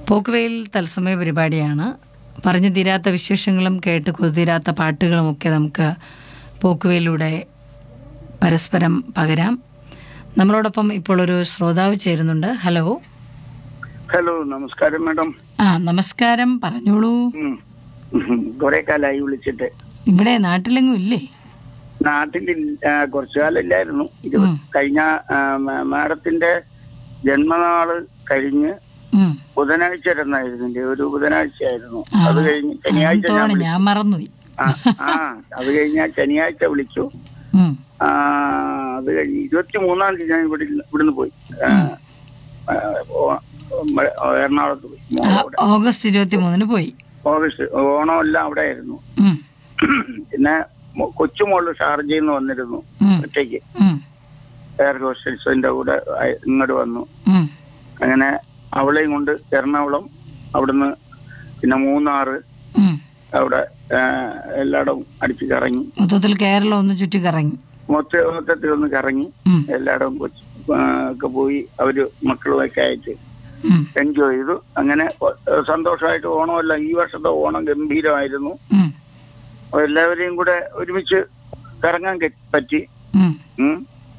പോക്കുവെയിൽ തത്സമയ പരിപാടിയാണ് പറഞ്ഞു തീരാത്ത വിശേഷങ്ങളും കേട്ട് കൊതിരാത്ത പാട്ടുകളും ഒക്കെ നമുക്ക് പോക്കുവെയിലൂടെ പരസ്പരം പകരാം നമ്മളോടൊപ്പം ഇപ്പോൾ ഒരു ശ്രോതാവ് ചേരുന്നുണ്ട് ഹലോ ഹലോ നമസ്കാരം മാഡം ആ നമസ്കാരം പറഞ്ഞോളൂ ഉം. ഉം. കുറെ കാലമായി വിളിച്ചിട്ട് ഇവിടെ നാട്ടിലെങ്ങും ഇല്ലേ നാട്ടിൽ കുറച്ചു കാലം ഇല്ലായിരുന്നു ഇത് ഉം. കഴിഞ്ഞ ആ, മ- മാഡത്തിന്റെ ജന്മനാള് കഴിഞ്ഞ് ഉം. ബുധനാഴ്ച ഇരുന്നായിരുന്നില്ലേ ഒരു ബുധനാഴ്ച ആയിരുന്നു ആ, അത് കഴിഞ്ഞ് ശനിയാഴ്ച ഞാൻ തോന്നി വിളി- ഞാൻ മറന്നുപോയി ആ, ആ അത് കഴിഞ്ഞ് ഞാൻ ശനിയാഴ്ച വിളിച്ചു ഉം. ആ, അത് കഴിഞ്ഞ് ഇരുപത്തി മൂന്നാം തീയതി ഞാൻ ഇവിടെ ഇവിടുന്ന് പോയി ആ, ആ, ഓ- മ- എറണാകുളത്ത് പോയി ആ, മോളോടെ ഓഗസ്റ്റ് ഇരുപത്തി മൂന്നിന് പോയി ഓഗസ്റ്റ് ഓണം എല്ലാം അവിടെ ആയിരുന്നു ഉം. പിന്നെ മോ- കൊച്ചുമോള് ഷാർജയിൽ നിന്ന് വന്നിരുന്നു ഉം. ഒറ്റയ്ക്ക് ഉം. എയർ ഹോസ്റ്റൽസിന്റെ കൂടെ അയ- ഇങ്ങോട്ട് വന്നു ഉം. അങ്ങനെ അവളെയും കൊണ്ട് എറണാകുളം അവിടുന്ന് പിന്നെ മൂന്നാറ് ഉം. അവിടെ ആ, എല്ലായിടവും അടിച്ച് കറങ്ങി മൊത്തത്തിൽ കേരളം ഒന്ന് ചുറ്റിക്കറങ്ങി മൊത്ത മൊത്തത്തിൽ ഒന്ന് കറങ്ങി ഉം. എല്ലായിടവും കൊച്ചു ആ, ഒക്കെ പോയി അവര് മക്കളുമൊക്കെ ആയിട്ട് ഉം. എൻജോയ് ചെയ്തു അങ്ങനെ ഒ- സന്തോഷമായിട്ട് ഓണമല്ല ഈ വർഷത്തെ ഓണം ഗംഭീരമായിരുന്നു ഉം. അപ്പൊ എല്ലാവരെയും കൂടെ ഒരുമിച്ച് കറങ്ങാൻ കെ- പറ്റി ഉം. ഉം.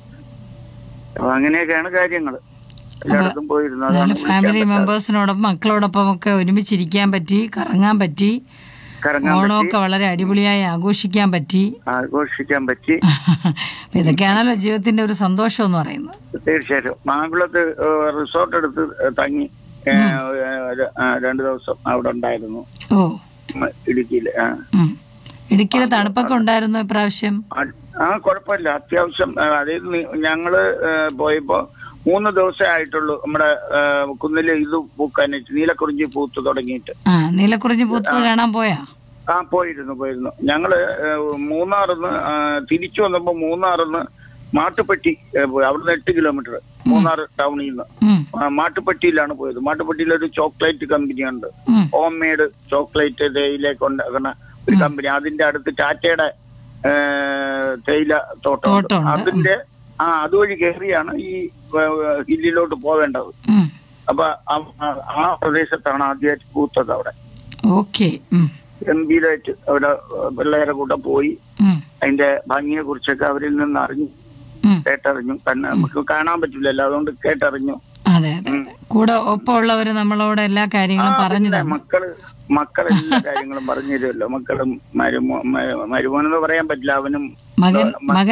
അപ്പൊ അങ്ങനെയൊക്കെയാണ് കാര്യങ്ങൾ എല്ലായിടത്തും പോയിരുന്നു അതാണ് നല്ല ഫാമിലി വിളിക്കാൻ പറ്റാത്തത്. മെമ്പേഴ്സിനോടൊപ്പം മക്കളോടൊപ്പം ഒക്കെ ഒരുമിച്ചിരിക്കാൻ പറ്റി കറങ്ങാൻ പറ്റി കറങ്ങാൻ ഓണമൊക്കെ വളരെ അടിപൊളിയായി ആഘോഷിക്കാൻ പറ്റി ആഘോഷിക്കാൻ പറ്റി അപ്പൊ ഇതൊക്കെയാണല്ലോ ജീവിതത്തിന്റെ ഒരു സന്തോഷം എന്ന് പറയുന്നത് തീർച്ചയായിട്ടും മാങ്കുളത്ത് റിസോർട്ട് എടുത്ത് തങ്ങി ഏ, ഒരു, ആ, രണ്ടു ദിവസം അവിടെ ഉണ്ടായിരുന്നു ഓ ഉം, ഇടുക്കിയില് ആ. ഉം. ഇടുക്കിയിലെ തണുപ്പൊക്കെ ഉണ്ടായിരുന്നു ഇപ്രാവശ്യം ആ, ആ കുഴപ്പമില്ല അത്യാവശ്യം ആ, അതായത് നി- ഞങ്ങള് ഏ, പോയപ്പോ മൂന്ന് ദിവസമേ ആയിട്ടുള്ളൂ നമ്മുടെ ഏ, കുന്നില് ഇത് പൂക്കാനായിട്ട് നീലക്കുറിഞ്ചി പൂത്ത് തുടങ്ങിയിട്ട് ആ നീലക്കുറിഞ്ഞി പൂത്തത് കാണാൻ പോയാ ആ പോയിരുന്നു പോയിരുന്നു ഞങ്ങള് ഏ, മൂന്നാറിന്ന് ആ, തിരിച്ചു വന്നപ്പോ മൂന്നാറിന്ന് മാട്ടുപ്പെട്ടി ഏ, പോയി അവിടുന്ന് എട്ട് കിലോമീറ്റർ മൂന്നാർ ടൗണിൽ നിന്ന് ഉം. ആ, മാട്ടുപ്പെട്ടിയിലാണ് പോയത് മാട്ടുപ്പെട്ടിയിൽ ഒരു ചോക്ലേറ്റ് കമ്പനി ഉണ്ട് ഉം. ഹോം മെയ്ഡ് ചോക്ലേറ്റ് തേയിലേക്ക് ഉണ്ടാക്കുന്ന ഒരു കമ്പനി അതിന്റെ അടുത്ത് ടാറ്റയുടെ ഏ, തേയില തോട്ടം തോട്ടമുണ്ട്. അതിന്റെ ആ അതുവഴി കയറിയാണ് ഈ ഏ, ഹില്ലിലോട്ട് പോവേണ്ടത് ഉം. അപ്പൊ ആ- ആ- ആ പ്രദേശത്താണ് ആദ്യമായിട്ട് പൂത്തത് അവിടെ ഓക്കെ ഉം. ഗംഭീരമായിട്ട് അവിടെ പിള്ളേരെ കൂടെ പോയി ഉം. അതിന്റെ ഭംഗിയെ കുറിച്ചൊക്കെ അവരിൽ നിന്ന് അറിഞ്ഞു ഉം. കേട്ടറിഞ്ഞു തന്നെ നമുക്ക് കാണാൻ പറ്റില്ലല്ലോ അതുകൊണ്ട് കേട്ടറിഞ്ഞു അതെ അതെ അതെ. കൂടെ ഒപ്പമുള്ളവര് നമ്മളോട് എല്ലാ കാര്യങ്ങളും പറഞ്ഞു പിന്നെ തന്നു മക്കള് മക്കൾ എല്ലാ കാര്യങ്ങളും പറഞ്ഞു തരുമല്ലോ മക്കളും മരുമോ മരുമോനെന്ന് പറയാൻ പറ്റില്ല അവനും മകൻ മകൻ